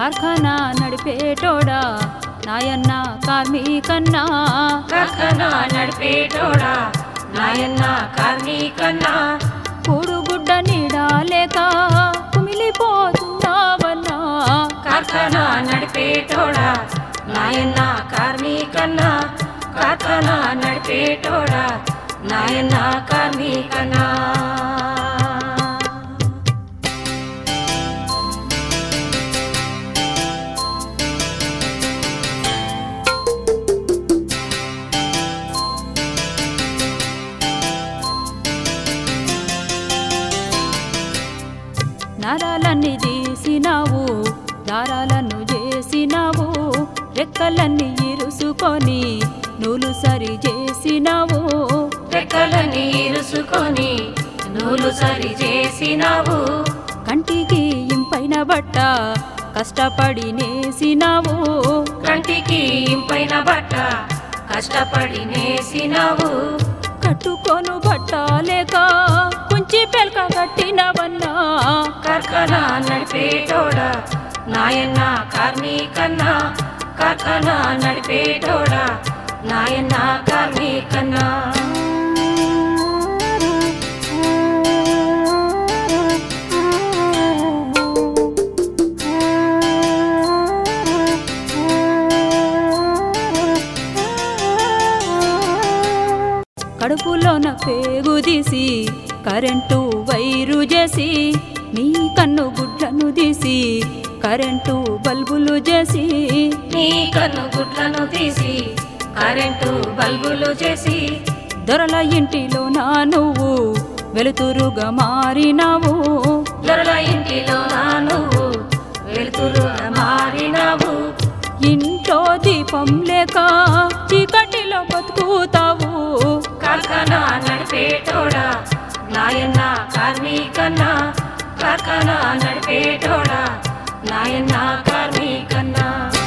కార్ఖానా నడిపేటోడా నాయన్న కార్మికన్నా కక్కన నడిపేటోడా నాయన్న కార్మికన్నా కూడుగుడ్డ నీడాలేక కుమిలిపోతున్నావన్నా కార్ఖాన నడిపేటోడా నాయన్న కార్మికన్నా కార్ఖాన నడిపేటోడా నాయన్న కార్మికన్నా నరాలన్నీ తీసినావు దారాలను చేసినావు రెక్కలన్నీ ఇరుసుకొని నూలు సరి చేసినావు రెక్కలని ఇరుసుకొని నూలు సరి చేసినావు కంటికి ఇంపైన బట్ట కష్టపడి నేసినావు కంటికి ఇంపైన బట్ట కష్టపడి నేసినావు కట్టుకోను బట్ట లేక కుంచి పెల్క కట్టినవన్నా కార్ఖానా నడిపేటోడా నాయన్న కార్మికన్నా కార్ఖానా నడిపేటోడా నాయన్న కార్మికన్నా కడుపులోన పేగు తీసి కరెంటు వైరు చేసి నీ కన్ను గుడ్లను తీసి కరెంటు బల్బులు చేసి నీ కన్ను గుడ్లను తీసి కరెంటు బల్బులు చేసి దొరల ఇంటిలో నా నువ్వు వెలుతురుగా మారినావు దొరల ఇంటిలో నా నువ్వు వెలుతురుగా మారినావు ఇంట్లో దీపం లేక చీకటిలో బతుకుతావు కార్ఖానా నడిపేటోడా నాయన్న కార్మికన్నా కార్ఖానా నడిపేటోడా నాయన్న కార్మికన్నా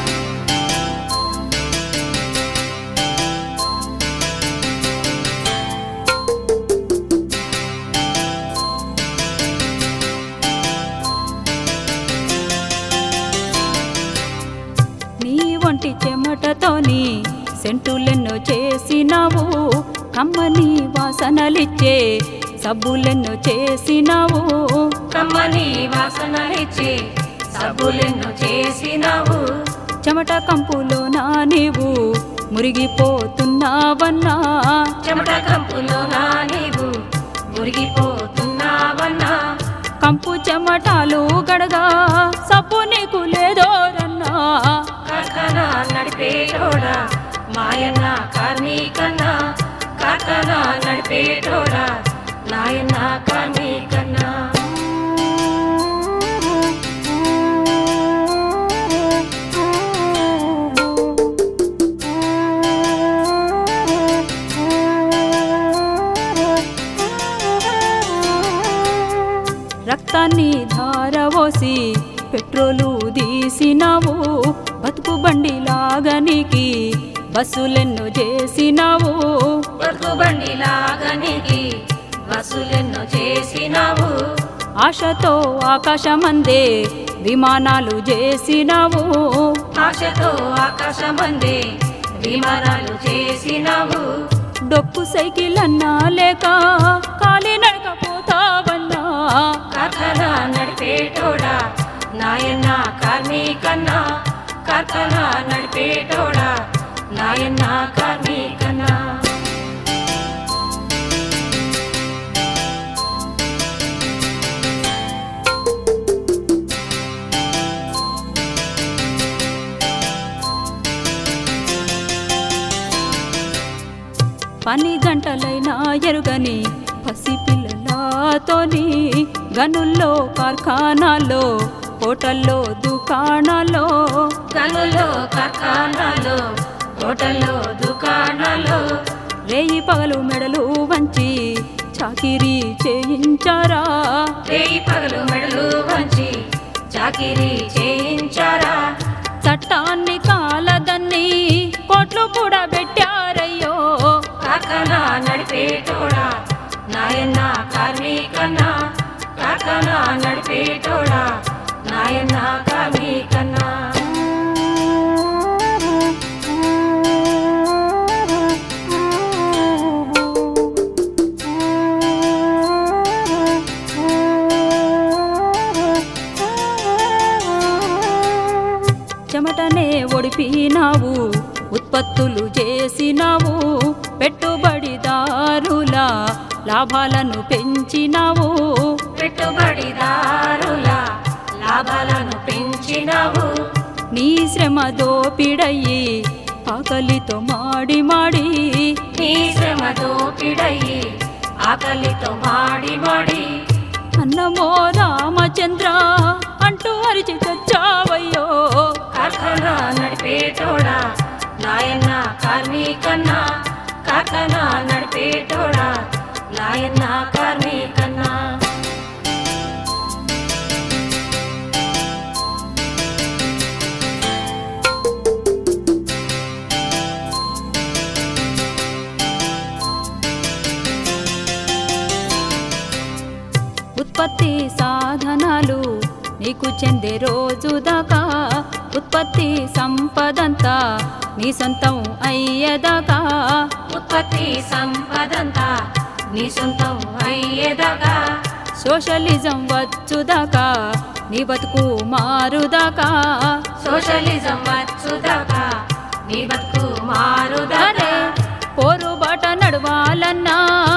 నీ వంటి చెమటతోని సెంటులెన్నో చేసినావు కమ్మని వాసనలిచ్చే సబ్బులెన్నో చేసినావు కమ్మని వాసనలిచ్చి సబ్బులెన్నో చేసినావు చెమట కంపులో నా నీవు మురిగిపోతున్నావన్నా చెమట కంపులో నా నీవు మురిగిపోతున్నావన్నా కంపు చెమటాలు గడగా సబ్బు నీకు లేదోరన్నా కార్ఖానా నడిపేటోడా మాయన్న కార్మికన్నా కార్ఖానా నడిపేటోడా నాయన్న కార్మికన్నా రక్తాన్ని ధారవోసి పెట్రోలు తీసినావు బతుకు బండి లాగనికి బస్సులెన్నో చేసినావు బతుకు బండి లాగనికి బస్సులెన్నో చేసినావు ఆశతో ఆకాశమందే విమానాలు చేసినావు ఆశతో ఆకాశమందే విమానాలు చేసినావు డొక్కు సైకిల్ అన్నా లేక కాలి నడకపోతావన్నా కార్ఖానా నడిపేటోడా నాయన్న కార్మికన్నా కార్ఖానా నడిపేటోడా నాయన్న కార్మికన్నా పని గంటలైనా ఎరుగని పసిపిల్లలతోని గనుల్లో కార్ఖానాల్లో హోటల్లో దుకాణాల్లో గనుల్లో కార్ఖానాలో హోటల్లో దుకాణాల్లో రేయి పగలు మెడలు వంచి చాకిరీ చేయించారా రేయి పగలు మెడలు వంచి చాకిరీ చేయించారా చట్టాన్ని కాలదన్ని కోట్లు కూడా పెట్టారయ్యో కార్ఖానా నడిపేటోడా నాయన్న కార్మికన్నా కార్ఖానా నడిపేటోడా నాయన్న కార్మికన్నా ఉత్పత్తులు చేసినావు పెట్టుబడిదారుల లాభాలను పెంచినావు పెట్టుబడిదారుల లాభాలను పెంచినావు నీ శ్రమ దోపిడయ్యి ఆకలితో మాడి మాడి నీ శ్రమ దోపిడయి ఆకలితో మాడి మాడి అన్నమో రామచంద్ర అంటూ అరిచి చచ్చావయ్యో కార్ఖానా నడిపేటోడా నాయన్న కార్మికన్నా కార్ఖానా నడిపేటోడా నాయన్న కార్మికన్నా ఉత్పత్తి సాధనాలు నీకు చెందే రోజు దాకా ఉత్పత్తి సంపదంతా నీ సొంతం అయ్యేదాకా ఉత్పత్తి సంపదంతా నీ సొంతం అయ్యేదాకా సోషలిజం వచ్చుదాకా నీ బతుకు మారుదాకా సోషలిజం వచ్చుదాకా నీ బతుకు మారుదాకా అరే పోరుబాట నడవాలన్నా